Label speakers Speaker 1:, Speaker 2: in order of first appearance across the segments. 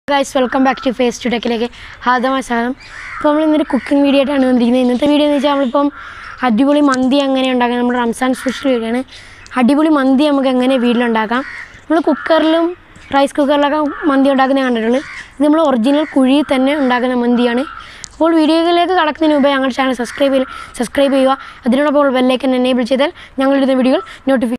Speaker 1: Guys welcome back to face to ടെക്കിലേക്ക് ഹാദമായ സ്വാഗതം അപ്പോൾ നമ്മൾ ഇന്നൊരു കുക്കിംഗ് വീഡിയോ ആയിട്ടാണ് വന്നിരിക്കുന്നത് ഇന്നത്തെ വീഡിയോ എന്ന് വെച്ചാൽ നമ്മളിപ്പം അടിപൊളി മന്തി എങ്ങനെ ഉണ്ടാക്കാം നമ്മുടെ റംസാൻ സ്പെഷ്യൽ വീഡിയോ ആണ് അടിപൊളി മന്തി നമുക്ക് എങ്ങനെ വീട്ടിലുണ്ടാക്കാം നമ്മൾ കുക്കറിലും റൈസ് കുക്കറിലൊക്കെ മന്തി ഉണ്ടാക്കുന്നത് കണ്ടിട്ടുള്ളൂ ഇത് നമ്മൾ ഒറിജിനൽ കുഴിയിൽ തന്നെ ഉണ്ടാക്കുന്ന മന്തിയാണ് അപ്പോൾ വീഡിയോയിലേക്ക് കടക്കുന്നതിന് മുമ്പ് ഞങ്ങളുടെ ചാനൽ സബ്സ്ക്രൈബ് ചെയ്ത് സബ്സ്ക്രൈബ് ചെയ്യുക അതിനോടൊപ്പം ബെല്ലൈക്കൻ എനേബിൾ ചെയ്താൽ ഞങ്ങളിടുന്ന വീഡിയോകൾ നോട്ടിഫിക്കേഷൻ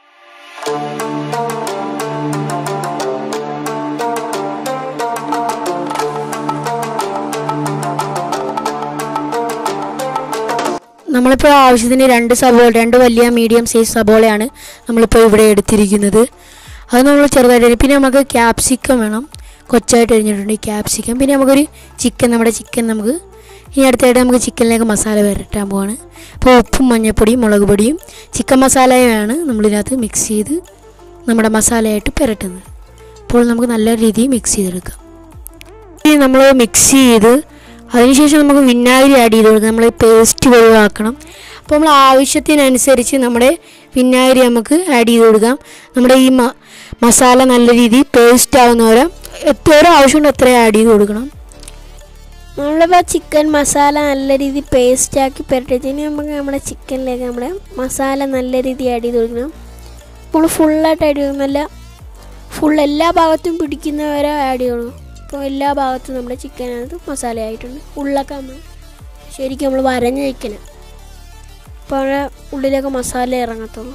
Speaker 1: നമ്മളിപ്പോൾ ആവശ്യത്തിന് രണ്ട് സബോള രണ്ട് വലിയ മീഡിയം സൈസ് സബോളയാണ് നമ്മളിപ്പോൾ ഇവിടെ എടുത്തിരിക്കുന്നത് അത് നമ്മൾ ചെറുതായിട്ട് അരിയും. പിന്നെ നമുക്ക് ക്യാപ്സിക്കം വേണം കൊച്ചായിട്ട് അരിഞ്ഞിട്ടുണ്ട് ക്യാപ്സിക്കം പിന്നെ നമുക്കൊരു ചിക്കൻ നമ്മുടെ ചിക്കൻ നമുക്ക് ഇനി അടുത്തായിട്ട് നമുക്ക് ചിക്കനിലേക്ക് മസാല വരട്ടാൻ പോവാണ് അപ്പോൾ ഉപ്പും മഞ്ഞൾപ്പൊടിയും മുളക് പൊടിയും ചിക്കൻ മസാലയുമാണ് നമ്മളിതിനകത്ത് മിക്സ് ചെയ്ത് നമ്മുടെ മസാലയായിട്ട് പുരട്ടുന്നത് അപ്പോൾ നമുക്ക് നല്ല രീതിയിൽ മിക്സ് ചെയ്തെടുക്കാം ഇനി നമ്മൾ മിക്സ് ചെയ്ത് അതിനുശേഷം നമുക്ക് വിനാഗിരി ആഡ് ചെയ്ത് കൊടുക്കാം നമ്മൾ പേസ്റ്റ് ഒഴിവാക്കണം അപ്പോൾ നമ്മൾ ആവശ്യത്തിനനുസരിച്ച് നമ്മുടെ വിനാഗിരി നമുക്ക് ആഡ് ചെയ്ത് കൊടുക്കാം നമ്മുടെ ഈ മ- മസാല നല്ല രീതിയിൽ പേസ്റ്റ് ആവുന്നവരെ എത്ര ആവശ്യമുണ്ട് അത്രയും ആഡ് ചെയ്ത് കൊടുക്കണം
Speaker 2: നമ്മളിപ്പോൾ ചിക്കൻ മസാല നല്ല രീതിയിൽ പേസ്റ്റ് ആക്കി പുരട്ടിച്ച് ഇനി നമുക്ക് നമ്മുടെ ചിക്കനിലേക്ക് നമ്മുടെ മസാല നല്ല രീതിയിൽ ആഡ് ചെയ്ത് കൊടുക്കണം നമ്മൾ ഫുള്ളായിട്ട് ആഡ് ചെയ്യണം നല്ല ഫുൾ എല്ലാ ഭാഗത്തും പിടിക്കുന്നവരെ ആഡ് ചെയ്യണം അപ്പോൾ എല്ലാ ഭാഗത്തും നമ്മുടെ ചിക്കനകത്ത് മസാല ആയിട്ടുണ്ട് ഉള്ളൊക്കെ നമ്മൾ ശരിക്കും നമ്മൾ വരഞ്ഞ് ചിക്കന് അപ്പോൾ അവിടെ ഉള്ളിലേക്ക് മസാല ഇറങ്ങത്തുള്ളൂ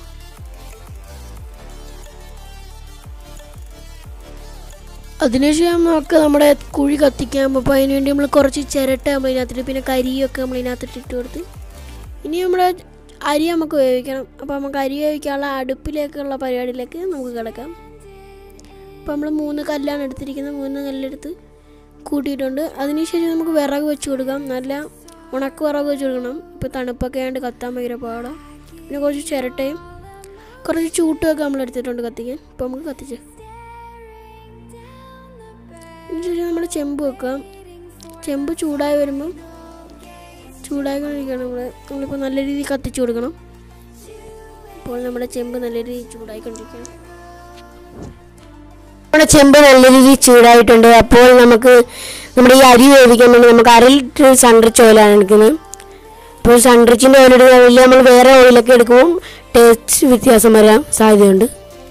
Speaker 2: അതിനുശേഷം നമുക്ക് നമ്മുടെ കുഴി കത്തിക്കാൻ അപ്പോൾ അതിന് വേണ്ടി നമ്മൾ കുറച്ച് ചിരട്ട നമ്മൾ ഇതിനകത്തിട്ട് പിന്നെ കരിയൊക്കെ നമ്മൾ ഇതിനകത്തിട്ട് ഇട്ട് കൊടുത്ത് ഇനി നമ്മുടെ അരി നമുക്ക് വേവിക്കണം അപ്പോൾ നമുക്ക് അരി വേവിക്കാനുള്ള അടുപ്പിലേക്കുള്ള പരിപാടിയിലേക്ക് നമുക്ക് കിടക്കാം അപ്പോൾ നമ്മൾ മൂന്ന് കല്ലാണ് എടുത്തിരിക്കുന്നത് മൂന്ന് കല്ലെടുത്ത് കൂട്ടിയിട്ടുണ്ട് അതിനുശേഷം നമുക്ക് വിറക് വെച്ച് കൊടുക്കാം നല്ല ഉണക്ക് വിറക് വെച്ച് കൊടുക്കണം ഇപ്പോൾ തണുപ്പൊക്കെ ആയതുകൊണ്ട് കത്താൻ ഭയങ്കര പാടാം പിന്നെ കുറച്ച് ചിരട്ടയും കുറച്ച് ചൂട്ടുമൊക്കെ നമ്മൾ എടുത്തിട്ടുണ്ട് കത്തിക്കാൻ ഇപ്പോൾ നമുക്ക് കത്തിച്ച് ഇതിനുശേഷം നമ്മൾ ചെമ്പ് വെക്കാം ചെമ്പ് ചൂടായി വരുമ്പം ചൂടായിക്കൊണ്ടിരിക്കണം നമ്മൾ നമ്മളിപ്പോൾ നല്ല രീതിയിൽ കത്തിച്ചു കൊടുക്കണം അപ്പോൾ നമ്മുടെ ചെമ്പ് നല്ല രീതിയിൽ ചൂടായിക്കൊണ്ടിരിക്കണം
Speaker 1: നമ്മുടെ ചെമ്പ് നല്ല രീതിയിൽ ചൂടായിട്ടുണ്ട് അപ്പോൾ നമുക്ക് നമ്മുടെ ഈ അരി വേവിക്കാൻ വേണ്ടി നമുക്ക് അര ലിറ്റർ സൺറിച്ച് ഓയിലാണ് എടുക്കുന്നത് അപ്പോൾ സൺറിച്ചിൻ്റെ ഓയിൽ എടുക്കുകയാണെങ്കിൽ നമ്മൾ വേറെ ഓയിലൊക്കെ എടുക്കുമ്പോൾ ടേസ്റ്റ് വ്യത്യാസം വരാൻ സാധ്യതയുണ്ട്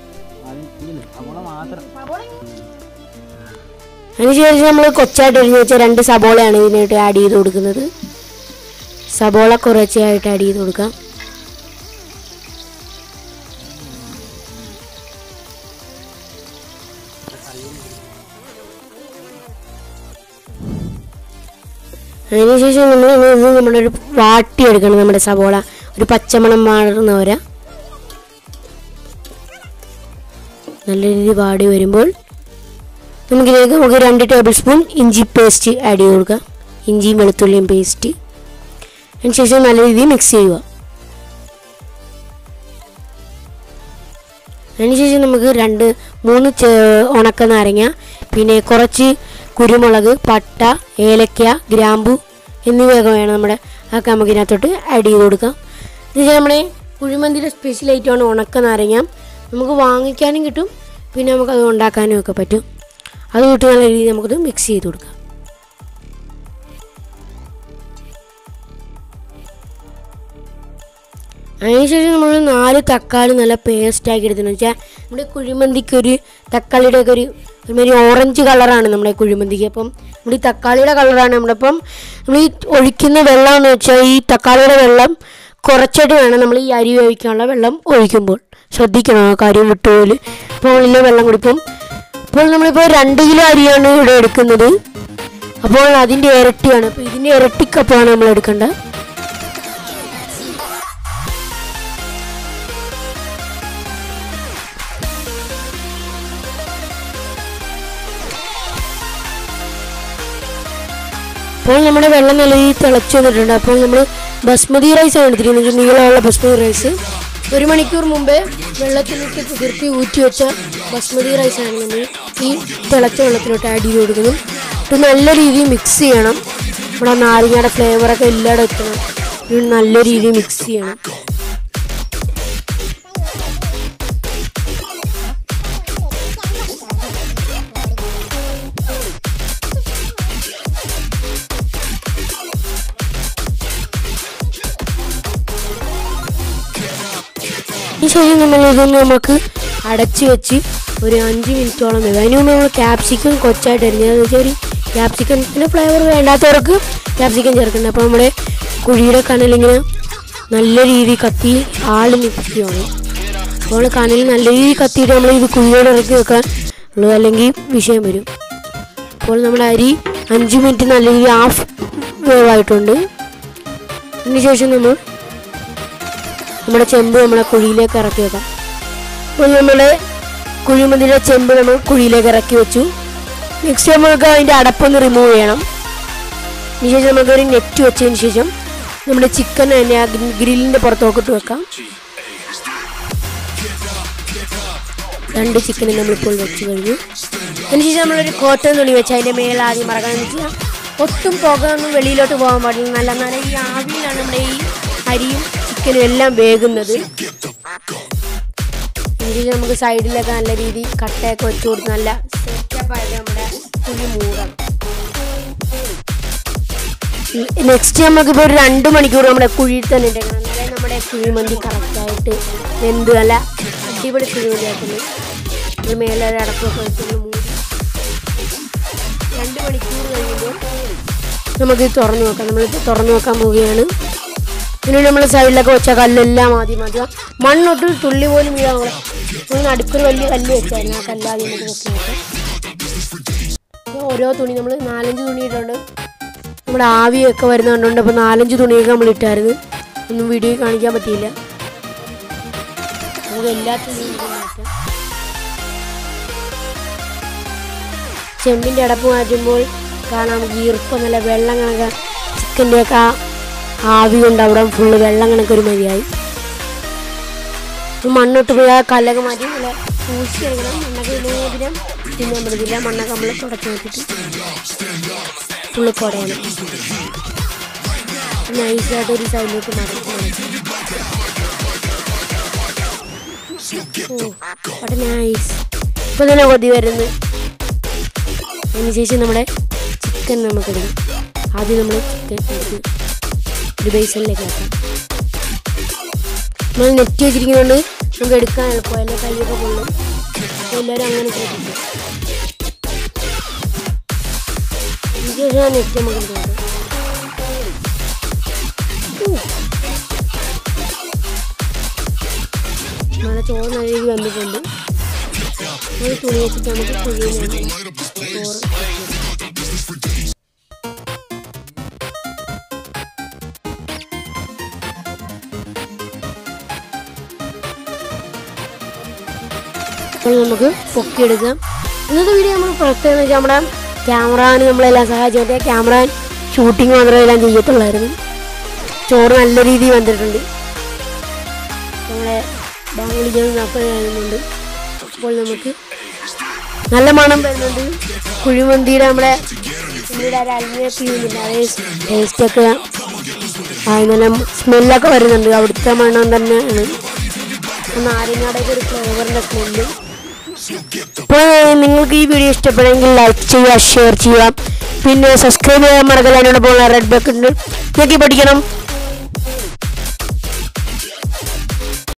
Speaker 1: അതിനുശേഷം നമ്മൾ കൊച്ചായിട്ട് എഴുതി വെച്ച രണ്ട് സബോളയാണ് ഇതിനായിട്ട് ആഡ് ചെയ്ത് കൊടുക്കുന്നത് സബോള കുറച്ചായിട്ട് ആഡ് ചെയ്ത് കൊടുക്കാം അതിനുശേഷം നമ്മൾ ഇത് നമ്മുടെ ഒരു വാട്ടിയെടുക്കണം നമ്മുടെ സവോള ഒരു പച്ചമണം മാറുന്ന വരെ നല്ല രീതിയിൽ വാടി വരുമ്പോൾ നമുക്കിതിലേക്ക് നമുക്ക് രണ്ട് ടേബിൾ സ്പൂൺ ഇഞ്ചി പേസ്റ്റ് ആഡ് ചെയ്ത് കൊടുക്കാം ഇഞ്ചിയും വെളുത്തുള്ളിയും പേസ്റ്റ് അതിനുശേഷം നല്ല രീതിയിൽ മിക്സ് ചെയ്യുക അതിനുശേഷം നമുക്ക് രണ്ട് മൂന്ന് ചെ- ഉണക്ക നാരങ്ങ പിന്നെ കുറച്ച് കുരുമുളക് പട്ട ഏലക്ക ഗ്രാമ്പു എന്നിവയൊക്കെ വേണം നമ്മുടെ അതൊക്കെ നമുക്ക് ഇതിനകത്തോട്ട് ആഡ് ചെയ്ത് കൊടുക്കാം ഇത് നമ്മുടെ കുഴിമന്തിയുടെ സ്പെഷ്യൽ ഐറ്റമാണ് ഉണക്ക നാരങ്ങ നമുക്ക് വാങ്ങിക്കാനും കിട്ടും പിന്നെ നമുക്കത് ഉണ്ടാക്കാനും ഒക്കെ പറ്റും അത് വിട്ട് നല്ല രീതിയിൽ നമുക്കത് മിക്സ് ചെയ്ത് കൊടുക്കാം അതിനുശേഷം നമ്മൾ നാല് തക്കാളി നല്ല പേസ്റ്റ് ആക്കി എടുത്തെന്ന് വെച്ചാൽ നമ്മുടെ കുഴിമന്തിക്ക് ഒരു തക്കാളിയുടെ ഒക്കെ ഒരു ഒരുമാതിരി ഓറഞ്ച് കളറാണ് നമ്മുടെ കുഴിമന്തിക്ക് അപ്പം നമ്മുടെ ഈ തക്കാളിയുടെ കളറാണ് നമ്മുടെ അപ്പം നമ്മൾ ഈ ഒഴിക്കുന്ന വെള്ളം എന്ന് വെച്ചാൽ ഈ തക്കാളിയുടെ വെള്ളം കുറച്ചിട്ട് വേണം നമ്മൾ ഈ അരി വേവിക്കാനുള്ള വെള്ളം ഒഴിക്കുമ്പോൾ ശ്രദ്ധിക്കണം ആ കാര്യം വിട്ടുപോലെ അപ്പോൾ നമ്മളിലെ വെള്ളം കുടിപ്പം അപ്പോൾ നമ്മളിപ്പോൾ രണ്ട് കിലോ അരിയാണ് ഇവിടെ എടുക്കുന്നത് അപ്പോൾ അതിൻ്റെ ഇരട്ടിയാണ് അപ്പോൾ ഇതിൻ്റെ ഇരട്ടിക്കപ്പാണ് നമ്മൾ എടുക്കേണ്ടത് അപ്പോൾ നമ്മുടെ വെള്ളം നല്ല രീതിയിൽ തിളച്ച് വന്നിട്ടുണ്ട് അപ്പോൾ നമ്മൾ ബസ്മതി റൈസ് ആണ് എടുത്തിരിക്കുന്നത് നീളമുള്ള ബസ്മതി റൈസ് ഒരു മണിക്കൂർ മുമ്പേ വെള്ളത്തിലിട്ട് കുതിർത്തി ഊറ്റി വെച്ച ബസ്മതി റൈസാണ് നമ്മൾ ഈ തിളച്ച വെള്ളത്തിലോട്ട് ആഡ് ചെയ്ത് കൊടുക്കുന്നത് ഇത് നല്ല രീതിയിൽ മിക്സ് ചെയ്യണം നമ്മുടെ നാരങ്ങയുടെ ഫ്ലേവറൊക്കെ എല്ലായിടും എത്തണം ഇത് നല്ല രീതിയിൽ മിക്സ് ചെയ്യണം ഈ ശേഷം നമ്മൾ ഇതൊന്ന് നമുക്ക് അടച്ച് വെച്ച് ഒരു അഞ്ച് മിനിറ്റോളം വേവും അതിന് മുമ്പ് നമ്മൾ ക്യാപ്സിക്കം കൊച്ചായിട്ട് അരിഞ്ഞത് വെച്ചാൽ ഒരു ക്യാപ്സിക്കത്തിൻ്റെ ഫ്ലേവർ വേണ്ടാത്തവർക്ക് ക്യാപ്സിക്കം ചേർക്കുന്നുണ്ട് അപ്പോൾ നമ്മുടെ കുഴിയുടെ കനലിങ്ങനെ നല്ല രീതിയിൽ കത്തി ആള് നിൽക്കുകയാണ് അപ്പോൾ കനൽ നല്ല രീതിയിൽ കത്തിയിട്ട് നമ്മൾ ഇത് കുഴിയോടെ ഇറക്കി വെക്കാൻ ഉള്ളൂ അല്ലെങ്കിൽ വിഷയം വരും അപ്പോൾ നമ്മുടെ അരി അഞ്ച് മിനിറ്റ് നല്ല രീതിയിൽ ഹാഫ് വേവായിട്ടുണ്ട് അതിനുശേഷം നമ്മൾ നമ്മുടെ ചെമ്പ് നമ്മളെ കുഴിയിലേക്ക് ഇറക്കി വെക്കാം അപ്പോൾ നമ്മുടെ കുഴിമന്തിയുടെ ചെമ്പ് നമ്മൾ കുഴിയിലേക്ക് ഇറക്കി വെച്ചു നെക്സ്റ്റ് നമുക്ക് അതിൻ്റെ അടപ്പൊന്ന് റിമൂവ് ചെയ്യണം അതിനുശേഷം നമുക്ക് ഒരു നെറ്റ് വെച്ചതിന് ശേഷം നമ്മുടെ ചിക്കൻ തന്നെ ആ ഗ്രില്ലിൻ്റെ പുറത്തോക്കിട്ട് വെക്കാം രണ്ട് ചിക്കനും നമ്മളിപ്പോൾ വെച്ച് കഴിഞ്ഞു അതിനുശേഷം നമ്മളൊരു കോട്ടൺ തുണി വെച്ച് അതിൻ്റെ മേലെ ആദ്യം മറക്കാൻ വെച്ചാൽ ഒട്ടും പുക ഒന്നും വെളിയിലോട്ട് പോകാൻ പാടില്ല നല്ല നല്ല ഈ ആവിയിലാണ് നമ്മുടെ ഈ അരിയും ചിക്കനും എല്ലാം വേകുന്നത് ഇതിൽ നമുക്ക് സൈഡിലൊക്കെ നല്ല രീതി കട്ടയൊക്കെ വെച്ച് കൊടുത്ത് നല്ല സെറ്റപ്പായിട്ട് നമ്മുടെ കുഴി മൂടാം നെക്സ്റ്റ് നമുക്കിപ്പോൾ ഒരു രണ്ട് മണിക്കൂർ നമ്മുടെ കുഴിയിൽ തന്നെ ഇട്ടേക്കണം എന്നാലേ നമ്മുടെ കുഴിമന്തി കറക്റ്റായിട്ട് വെന്ത് നല്ല അടിപൊളി കുഴിമന്തി ആക്കുന്നു ഇത് മേലെ ഒരു അടപ്പൊക്കെ വെച്ചൊന്ന് മൂടി രണ്ട് മണിക്കൂർ കഴിയുമ്പോൾ നമുക്ക് തുറന്നു നോക്കാം നമ്മളിപ്പോൾ തുറന്നു നോക്കാൻ പോവുകയാണ് പിന്നെ നമ്മൾ സൈഡിലൊക്കെ വെച്ച കല്ലെല്ലാം ആദ്യം ആദ്യം മണ്ണൊട്ട് തുള്ളി പോലും വീഴാൻ നമ്മളെ നമ്മൾ നടുക്കൊരു വലിയ കല്ല് വെച്ചായിരുന്നു ആ കല്ലാദ്യം നമുക്ക് വെച്ച് നോക്കാം അപ്പോൾ ഓരോ തുണി നമ്മൾ നാലഞ്ച് തുണി ഇട്ടുണ്ട് നമ്മുടെ ആവിയൊക്കെ വരുന്നുണ്ട് അപ്പോൾ നാലഞ്ച് തുണിയൊക്കെ നമ്മൾ ഇട്ടായിരുന്നു ഒന്നും വീഡിയോ കാണിക്കാൻ പറ്റിയില്ല നമുക്ക് എല്ലാ തുണിയും നമുക്ക് മാറ്റാം ചെമ്പിൻ്റെ അടപ്പ് മാറ്റുമ്പോൾ കാണാം നമുക്ക് ഈർപ്പം നല്ല വെള്ളം കണക്ക് ചിക്കൻ്റെ ഒക്കെ ആ ആവി കൊണ്ട് അവിടെ ഫുള്ള് വെള്ളം കണക്കൊരു മതിയായി ഇപ്പൊ മണ്ണിട്ട് പോയി ആ കല്ലൊക്കെ മാറ്റി നല്ല പൂശി എടുക്കണം മണ്ണൊക്കെ ഇടുന്നതിനും തിന്നാൻ പറ്റത്തില്ല മണ്ണൊക്കെ നമ്മൾ തുടച്ച് നോക്കിയിട്ട് ഫുള്ള് കുടയണം നൈസായിട്ട് ഒരു സൈഡിലോട്ട് മടക്കി ഓ അവിടെ നൈസ് ഇപ്പൊ തന്നെ കൊതി വരുന്നു അതിനുശേഷം നമ്മുടെ ചിക്കൻ നമുക്കിടും ആദ്യം നമ്മൾ ചിക്കൻ എടുത്ത് ഒരു ബേസണിലേക്ക് വെക്കാം നമ്മൾ നെറ്റ് വെച്ചിരിക്കുന്നതുകൊണ്ട് നമുക്ക് എടുക്കാൻ എളുപ്പം എൻ്റെ കൈയൊക്കെ കൊള്ളും അപ്പോൾ എല്ലാവരും അങ്ങനെ ശ്രദ്ധിക്കും അതിനുശേഷം ആ നെറ്റ് നമുക്ക് എടുക്കാം നമ്മളെ ചോറ് നല്ല രീതിയിൽ വന്നിട്ടുണ്ട് ഒരു തുണി വെച്ചിട്ട് നമുക്ക് കുഴിയിൽ ചോറ് അപ്പോൾ നമുക്ക് പൊക്കിയെടുക്കാം ഇന്നത്തെ വീഡിയോ നമ്മൾ പ്രത്യേകം വെച്ചാൽ നമ്മുടെ ക്യാമറാന് നമ്മളെല്ലാം സഹായിച്ചു മറ്റേ ക്യാമറ ഷൂട്ടിങ് മാത്രമേ എല്ലാം ചെയ്യത്തുള്ളായിരുന്നു ചോറ് നല്ല രീതിയിൽ വന്നിട്ടുണ്ട് നമ്മളെ ബാംഗ്ലൂരിൽ നപ്പുണ്ട് അപ്പോൾ നമുക്ക് നല്ല മണം വരുന്നുണ്ട് കുഴിമന്തിയുടെ നമ്മുടെ നമ്മുടെ ഒരു അലുമിനിയം ചെയ്യുന്നുണ്ട് അതേ ടേസ്റ്റൊക്കെ ആ നല്ല സ്മെല്ലൊക്കെ വരുന്നുണ്ട് അവിടുത്തെ മണം തന്നെയാണ് നാരങ്ങാടൊക്കെ ഒരു ഫ്ലേവറിൻ്റെ സ്മെല്ല് അപ്പോൾ നിങ്ങൾക്ക് ഈ വീഡിയോ ഇഷ്ടപ്പെടുമെങ്കിൽ ലൈക്ക് ചെയ്യുക ഷെയർ ചെയ്യുക പിന്നെ സബ്സ്ക്രൈബ് ചെയ്യാൻ മറക്കല്ല എന്നോട് പോകുന്ന റെഡ് ബക്ക് ഉണ്ട് നോക്കി പഠിക്കണം